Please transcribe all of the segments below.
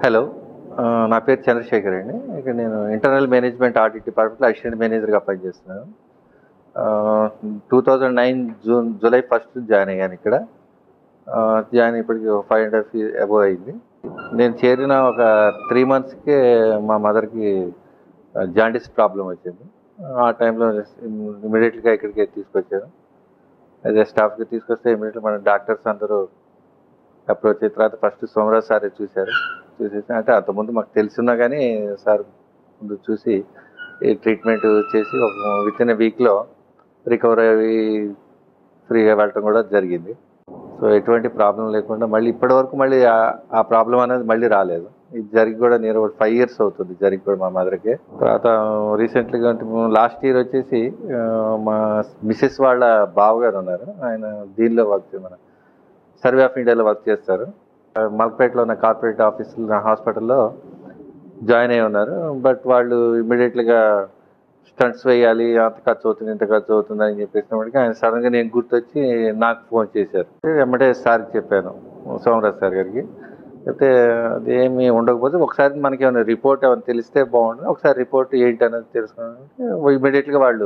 hello ఆ, నా పేరు చంద్రశేఖర్ అండి ఇక్కడ నేను ఇంటర్నల్ మేనేజ్మెంట్ ఆడిట్ డిపార్ట్మెంట్లో అసిస్టెంట్ మేనేజర్గా పనిచేస్తున్నాను two thousand nine June July first join అయ్యాను ఇక్కడ ఆ, జాయిన్ ఇప్పటికి ఫైవ్ హండ్రెడ్ ఫీ అబోవ్ అయింది నేను చేరిన ఒక త్రీ మంత్స్కే మా మదర్కి జాండీస్ ప్రాబ్లం వచ్చింది ఆ టైంలో ఇమీడియట్గా ఇక్కడికి తీసుకొచ్చాను అదే స్టాఫ్కి తీసుకొస్తే ఇమీడియట్గా మన డాక్టర్స్ అందరూ అప్రోచ్ అయిన తర్వాత ఫస్ట్ సోమరాజ్ సారే చూశారు చూసేసి అంటే అంతకుముందు మాకు తెలుసున్నా కానీ సార్ ముందు చూసి ఈ ట్రీట్మెంట్ చేసి ఒక విత్ ఇన్ వీక్లో రికవర్ అయ్యి ఫ్రీగా వెళ్ళటం కూడా జరిగింది సో ఎటువంటి ప్రాబ్లం లేకుండా మళ్ళీ ఇప్పటి వరకు మళ్ళీ ఆ- ఆ ప్రాబ్లం అనేది మళ్ళీ రాలేదు ఇది జరిగి కూడా నేను ఫైవ్ ఇయర్స్ అవుతుంది జరిగి కూడా మా మదర్కి తర్వాత రీసెంట్లీగా అంటే లాస్ట్ ఇయర్ వచ్చేసి ఆ, మా మిస్సెస్ వాళ్ళ బావగారు ఉన్నారు ఆయన దీనిలో వర్క్ మన సర్వే ఆఫ్ ఇండియాలో వర్క్ చేస్తారు ఆ, మల్క్పేటలో ఉన్న కార్పొరేట్ ఆఫీస్ హాస్పిటల్లో జాయిన్ అయి ఉన్నారు బట్ వాళ్ళు ఇమీడియట్లీగా స్టంట్స్ వేయాలి అంత ఖర్చు అవుతుంది ఇంత ఖర్చు అవుతుంది అని చెప్పేసినప్పటికీ ఆయన సడన్గా నేను గుర్తొచ్చి నాకు ఫోన్ చేశారు వెంబడే సార్కి చెప్పాను సోమరాజ్ సార్ గారికి చెప్తే అది ఏమి ఉండకపోతే ఒకసారి మనకి ఏమైనా రిపోర్ట్ ఏమైనా తెలిస్తే బాగుంటుంది ఒకసారి రిపోర్ట్ ఏంటి అనేది తెలుసుకున్నాను ఇమీడియట్గా వాళ్ళు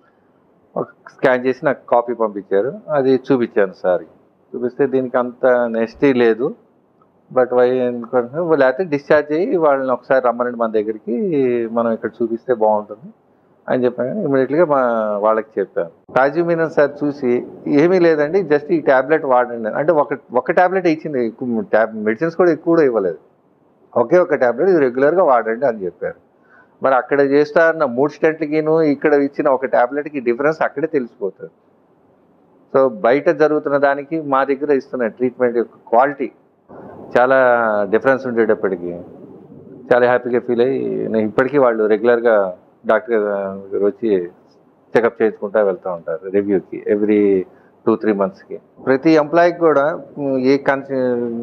స్కాన్ చేసి నాకు కాపీ పంపించారు అది చూపించాను సార్కి చూపిస్తే దీనికి అంత నెస్టీ లేదు బట్ వై ఎందుకంటే లేకపోతే డిశ్చార్జ్ అయ్యి వాళ్ళని ఒకసారి రమ్మనండి మన దగ్గరికి మనం ఇక్కడ చూపిస్తే బాగుంటుంది అని చెప్పాను ఇమీడియట్గా మా వాళ్ళకి చెప్పాను రాజీవ్ మీనన్ సార్ చూసి ఏమీ లేదండి జస్ట్ ఈ ట్యాబ్లెట్ వాడండి అంటే ఒక ఒక ట్యాబ్లెట్ ఇచ్చింది ఎక్కువ ట్యాబ్ మెడిసిన్స్ కూడా ఎక్కువ కూడా ఇవ్వలేదు ఒకే ఒక ట్యాబ్లెట్ ఇది రెగ్యులర్గా వాడండి అని చెప్పారు మరి అక్కడ చేస్తారన్న మూడు స్టెంట్లకిను ఇక్కడ ఇచ్చిన ఒక ట్యాబ్లెట్కి డిఫరెన్స్ అక్కడే తెలిసిపోతుంది సో బయట జరుగుతున్న దానికి మా దగ్గర ఇస్తున్న ట్రీట్మెంట్ యొక్క క్వాలిటీ చాలా డిఫరెన్స్ ఉండేటప్పటికి చాలా హ్యాపీగా ఫీల్ అయ్యి నేను ఇప్పటికీ వాళ్ళు రెగ్యులర్గా డాక్టర్ గారు వచ్చి చెకప్ చేసుకుంటా వెళ్తూ ఉంటారు రివ్యూకి ఎవ్రీ టూ త్రీ మంత్స్కి ప్రతి ఎంప్లాయీకి కూడా ఉమ్, ఏ కన్సె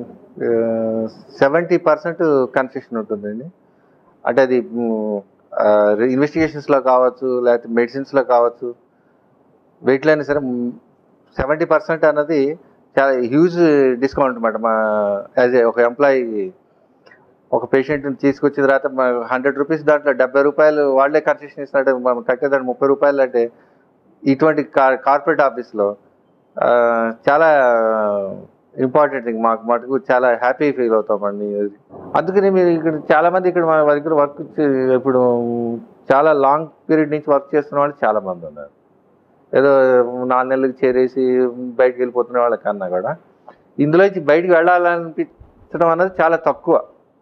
సెవెంటీ పర్సెంట్ కన్సెషన్ ఉంటుందండి అంటే అది ఇన్వెస్టిగేషన్స్లో కావచ్చు లేకపోతే మెడిసిన్స్లో కావచ్చు వెయిట్లో అయినా సరే సెవెంటీ పర్సెంట్ అన్నది చాలా హ్యూజ్ డిస్కౌంట్ అనమాట మా యాజ్ ఏ ఒక ఎంప్లాయీ ఒక పేషెంట్ని తీసుకొచ్చిన తర్వాత హండ్రెడ్ రూపీస్ దాంట్లో డెబ్బై రూపాయలు వాళ్ళే కన్సెషన్ ఇస్తున్నట్టు మనం కట్టేదాన్ని ముప్పై రూపాయలు అంటే ఇటువంటి కార్ కార్పొరేట్ ఆఫీస్లో ఆ, చాలా ఇంపార్టెంట్ థింగ్ మాకు మటుకు చాలా హ్యాపీ ఫీల్ అవుతామండి అందుకని మీరు ఇక్కడ చాలా మంది ఇక్కడ మా దగ్గర వర్క్ ఇప్పుడు చాలా లాంగ్ పీరియడ్ నుంచి వర్క్ చేస్తున్న వాళ్ళు చాలా మంది ఉన్నారు ఏదో నాలుగు నెలలకు చేరేసి బయటకు వెళ్ళిపోతున్న వాళ్ళకన్నా కూడా ఇందులో నుంచి బయటికి వెళ్ళాలనిపించడం అన్నది చాలా తక్కువ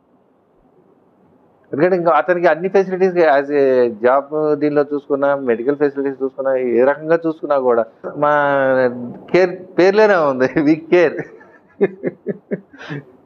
ఎందుకంటే ఇంకా అతనికి అన్ని ఫెసిలిటీస్ యాజ్ ఏ జాబ్ దీనిలో చూసుకున్నా మెడికల్ ఫెసిలిటీస్ చూసుకున్నా ఏ రకంగా చూసుకున్నా కూడా మా కేర్ పేర్లోనే ఉంది వి కేర్